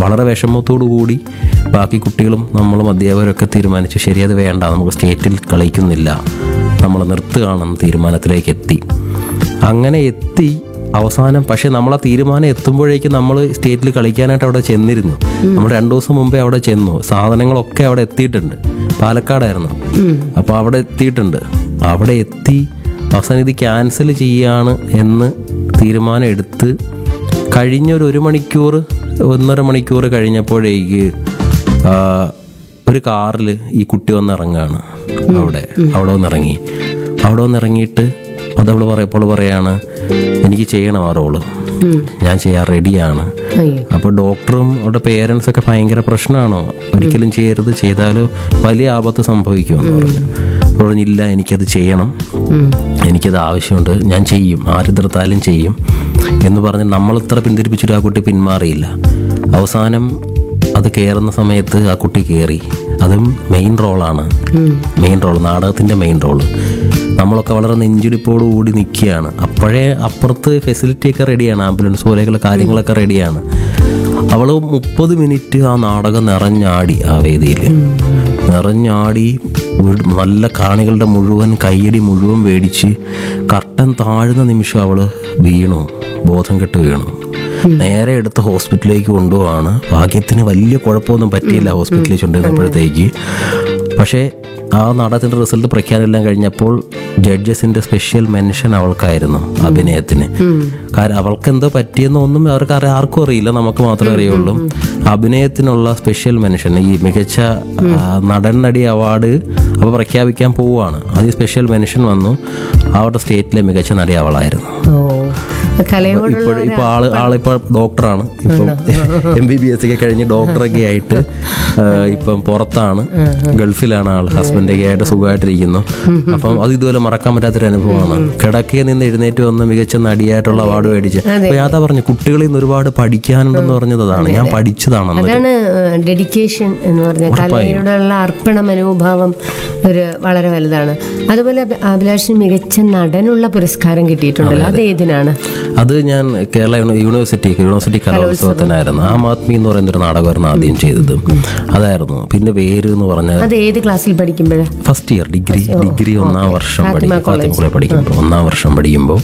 വളരെ വിഷമത്തോടു കൂടി ബാക്കി കുട്ടികളും നമ്മളും അധ്യാപകരൊക്കെ തീരുമാനിച്ചു ശരി അത് വേണ്ട നമുക്ക് സ്റ്റേറ്റിൽ കളിക്കുന്നില്ല നമ്മൾ നിർത്തുകയാണെന്ന് തീരുമാനത്തിലേക്ക് എത്തി അങ്ങനെ എത്തി അവസാനം പക്ഷെ നമ്മൾ ആ തീരുമാനം എത്തുമ്പോഴേക്കും നമ്മൾ സ്റ്റേറ്റിൽ കളിക്കാനായിട്ട് അവിടെ ചെന്നിരുന്നു നമ്മൾ രണ്ടു ദിവസം മുമ്പേ അവിടെ ചെന്നു സാധനങ്ങളൊക്കെ അവിടെ എത്തിയിട്ടുണ്ട് പാലക്കാടായിരുന്നു അപ്പോൾ അവിടെ എത്തിയിട്ടുണ്ട് അവിടെ എത്തി അവസാനം ഇത് ക്യാൻസൽ ചെയ്യാണ് എന്ന് തീരുമാനം എടുത്ത് കഴിഞ്ഞ ഒരു ഒരു മണിക്കൂർ ഒന്നര മണിക്കൂർ കഴിഞ്ഞപ്പോഴേക്ക് ആ, ഒരു കാറിൽ ഈ കുട്ടി വന്ന് ഇറങ്ങാണ് അവിടെ അവിടെ വന്ന് ഇറങ്ങി അവിടെ വന്ന് ഇറങ്ങിയിട്ട് അതവള് പറയപ്പോൾ പറയാണ് എനിക്ക് ചെയ്യണം ആ റോള് ഞാൻ ചെയ്യാൻ റെഡിയാണ് അയ്യോ അപ്പോൾ ഡോക്ടറും അവരുടെ പേരൻസ് ഒക്കെ ഭയങ്കര പ്രശ്നമാണോ ഒരിക്കലും ചെയ്യരുത് ചെയ്താലോ വലിയ ആപത്ത് സംഭവിക്കുമെന്ന് പറഞ്ഞു അപ്പോൾ പറഞ്ഞില്ല എനിക്കത് ചെയ്യണം എനിക്കത് ആവശ്യമുണ്ട് ഞാൻ ചെയ്യും ആരുദ്രത്താലും ചെയ്യും എന്ന് പറഞ്ഞ് നമ്മൾ ഇത്ര പിന്തിരിപ്പിച്ചിട്ട് ആ കുട്ടി പിന്മാറിയില്ല അവസാനം അത് കയറുന്ന സമയത്ത് ആ കുട്ടി കയറി അതും മെയിൻ റോളാണ് മെയിൻ റോൾ നാടകത്തിൻ്റെ മെയിൻ റോള് നമ്മളൊക്കെ വളരെ നെഞ്ചിടിപ്പോട് കൂടി നിൽക്കുകയാണ് അപ്പോഴേ അപ്പുറത്ത് ഫെസിലിറ്റിയൊക്കെ റെഡിയാണ് ആംബുലൻസ് പോലെയുള്ള കാര്യങ്ങളൊക്കെ റെഡിയാണ് അവള് മുപ്പത് മിനിറ്റ് ആ നാടകം നിറഞ്ഞാടി ആ വേദിയിൽ നിറഞ്ഞാടി വീട് നല്ല കാണികളുടെ മുഴുവൻ കയ്യടി മുഴുവൻ മേടിച്ച് കർട്ടൻ താഴ്ന്ന നിമിഷം അവള് വീണു ബോധം കെട്ട് വീണു നേരെ എടുത്ത് ഹോസ്പിറ്റലിലേക്ക് കൊണ്ടുപോവാണ് ഭാഗ്യത്തിന് വലിയ കുഴപ്പമൊന്നും പറ്റിയില്ല ഹോസ്പിറ്റലിൽ കൊണ്ടുവന്നപ്പോഴത്തേക്ക് പക്ഷേ ആ നാടകത്തിൻ്റെ റിസൾട്ട് പ്രഖ്യാപനം കഴിഞ്ഞപ്പോൾ ജഡ്ജസിന്റെ സ്പെഷ്യൽ മെൻഷൻ അവൾക്കായിരുന്നു അഭിനയത്തിന് കാരണം അവൾക്ക് എന്തോ പറ്റിയെന്നൊന്നും അവർക്ക് അറിയാം ആർക്കും അറിയില്ല നമുക്ക് മാത്രമേ അറിയുള്ളൂ അഭിനയത്തിനുള്ള സ്പെഷ്യൽ മെൻഷൻ ഈ മികച്ച ആ, നടൻ നടി അവാർഡ് അപ്പോൾ പ്രഖ്യാപിക്കാൻ പോവുകയാണ് അത് സ്പെഷ്യൽ മെൻഷൻ വന്നു അവരുടെ സ്റ്റേറ്റിലെ മികച്ച നടി അവളായിരുന്നു ഓ കലയോടുള്ള ഇപ്പോൾ ഇപ്പോൾ ആള് ആളിപ്പോൾ ഡോക്ടറാണ് ഇപ്പം എം ബി ബി എസ് ഒക്കെ കഴിഞ്ഞ് ഡോക്ടറൊക്കെ ആയിട്ട് ആ, ഇപ്പം പുറത്താണ് ഗൾഫിലാണ് ആൾ ഹസ്ബൻഡൊക്കെ ആയിട്ട് സുഖമായിട്ടിരിക്കുന്നു അപ്പം അത് ഇതുപോലെ മറക്കാൻ പറ്റാത്തൊരു അനുഭവമാണ് കിടക്കയിൽ നിന്ന് എഴുന്നേറ്റ് വന്ന് മികച്ച നടിയായിട്ടുള്ള അവാർഡ് മേടിച്ച് അപ്പൊ യാതാ പറഞ്ഞു കുട്ടികളിൽ നിന്ന് ഒരുപാട് പഠിക്കാനുണ്ടെന്ന് പറഞ്ഞത് അതാണ് ഞാൻ പഠിച്ചതാണെന്ന് അതാണ് ഡെഡിക്കേഷൻ എന്ന് പറഞ്ഞ കലയോടുള്ള അർപ്പണ മനോഭാവം ഒരു വളരെ വലുതാണ് അതുപോലെ അഭി- അഭിലാഷിന് മികച്ച നടനുള്ള പുരസ്കാരം കിട്ടിയിട്ടുണ്ടല്ലോ അത് ഏതിനാണ് അത് ഞാൻ കേരള യൂണി- യൂണിവേഴ്സിറ്റി യൂണിവേഴ്സിറ്റി കലോത്സവത്തിനായിരുന്നു ആ മാത്മി എന്ന് പറയുന്ന ഒരു നാടകമായിരുന്നു ആദ്യം ചെയ്തത് അതായിരുന്നു പിന്നെ പേര് എന്ന് പറഞ്ഞാൽ അത് ഏത് ക്ലാസ്സിൽ പഠിക്കുമ്പോഴാണ് ഫസ്റ്റ് ഇയർ ഡിഗ്രി ഡിഗ്രി ഒന്നാം വർഷം പഠിക്കും ഫാത്തിമ കോളേജ് പഠിക്കുമ്പോൾ ഒന്നാം വർഷം പഠിക്കുമ്പോൾ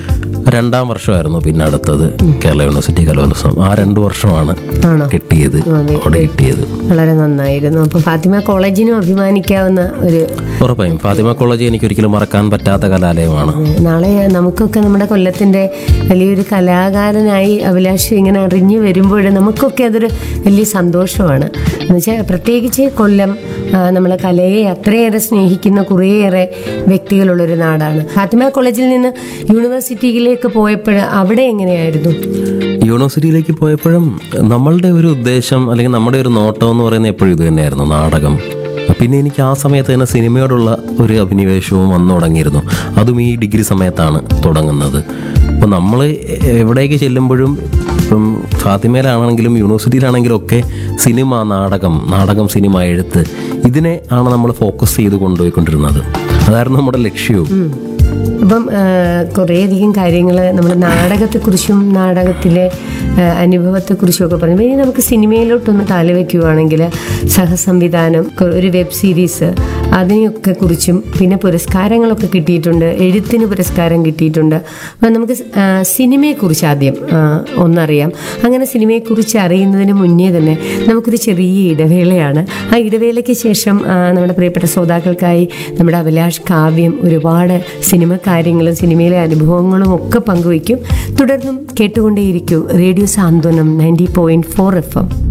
രണ്ടാം വർഷമായിരുന്നു പിന്നെ അടുത്തത് കേരള യൂണിവേഴ്സിറ്റി കലോത്സവം ആ രണ്ടു വർഷമാണ് ആണോ കിട്ടിയത് അവിടെ കിട്ടിയത് വളരെ നന്നായിരുന്നു അപ്പൊ ഫാത്തിമ കോളേജിനും അഭിമാനിക്കാവുന്ന ഒരു ഉറപ്പായും ഫാത്തിമ കോളേജ് എനിക്ക് ഒരിക്കലും മറക്കാൻ പറ്റാത്ത കലാലയമാണ് നാളെ നമുക്കൊക്കെ നമ്മുടെ കൊല്ലത്തിന്റെ വലിയൊരു കലാകാരനായി അഭിലാഷ് ഇങ്ങനെ അറിഞ്ഞു വരുമ്പോൾ നമുക്കൊക്കെ അതൊരു വലിയ സന്തോഷമാണ് എന്നുവെച്ചാൽ പ്രത്യേകിച്ച് കൊല്ലം നമ്മൾ കലയെ അത്രയേറെ സ്നേഹിക്കുന്ന കുറേയേറെ വ്യക്തികളുള്ളൊരു നാടാണ് ഫാത്തിമ കോളേജിൽ നിന്ന് യൂണിവേഴ്സിറ്റിയിലേക്ക് പോയപ്പോൾ അവിടെ എങ്ങനെയായിരുന്നു യൂണിവേഴ്സിറ്റിയിലേക്ക് പോയപ്പോഴും നമ്മളുടെ ഒരു ഉദ്ദേശം അല്ലെങ്കിൽ നമ്മുടെ ഒരു നോട്ടം എന്ന് പറയുന്നത് എപ്പോഴും ഇത് തന്നെയായിരുന്നു നാടകം പിന്നെ എനിക്ക് ആ സമയത്ത് തന്നെ സിനിമയോടുള്ള ഒരു അഭിനിവേശവും വന്നു തുടങ്ങിയിരുന്നു അതും ഈ ഡിഗ്രി സമയത്താണ് തുടങ്ങുന്നത് അപ്പോൾ നമ്മൾ എവിടേക്ക് ചെല്ലുമ്പോഴും ഇപ്പം ഫാത്തിമയിലാണെങ്കിലും യൂണിവേഴ്സിറ്റിയിലാണെങ്കിലും ഒക്കെ സിനിമ നാടകം നാടകം സിനിമ എഴുത്ത് ഇതിനെ ആണ് നമ്മൾ ഫോക്കസ് ചെയ്ത് കൊണ്ടുപോയിക്കൊണ്ടിരുന്നത് അതായിരുന്നു നമ്മുടെ ലക്ഷ്യവും അപ്പം ആ, കുറേയധികം കാര്യങ്ങൾ നമ്മൾ നാടകത്തെക്കുറിച്ചും നാടകത്തിലെ ആ, അനുഭവത്തെക്കുറിച്ചും ഒക്കെ പറഞ്ഞു ഇനി നമുക്ക് സിനിമയിലോട്ടൊന്ന് കാലുവെക്കുകയാണെങ്കിൽ സഹസംവിധാനം കൊ- ഒരു വെബ് സീരീസ് അതിനെയൊക്കെ കുറിച്ചും പിന്നെ പുരസ്കാരങ്ങളൊക്കെ കിട്ടിയിട്ടുണ്ട് എഴുത്തിന് പുരസ്കാരം കിട്ടിയിട്ടുണ്ട് അപ്പം നമുക്ക് സ്- ആ, സിനിമയെക്കുറിച്ച് ആദ്യം ആ, ഒന്നറിയാം അങ്ങനെ സിനിമയെക്കുറിച്ച് അറിയുന്നതിന് മുന്നേ തന്നെ നമുക്കൊരു ചെറിയ ഇടവേളയാണ് ആ ഇടവേളയ്ക്ക് ശേഷം ആ, നമ്മുടെ പ്രിയപ്പെട്ട ശ്രോതാക്കൾക്കായി നമ്മുടെ അഭിലാഷ് കാവ്യം ഒരുപാട് സിനിമ കാര്യങ്ങളും സിനിമയിലെ അനുഭവങ്ങളും ഒക്കെ പങ്കുവയ്ക്കും തുടർന്നും കേട്ടുകൊണ്ടേയിരിക്കൂ radio Santhwanam ninety point four F M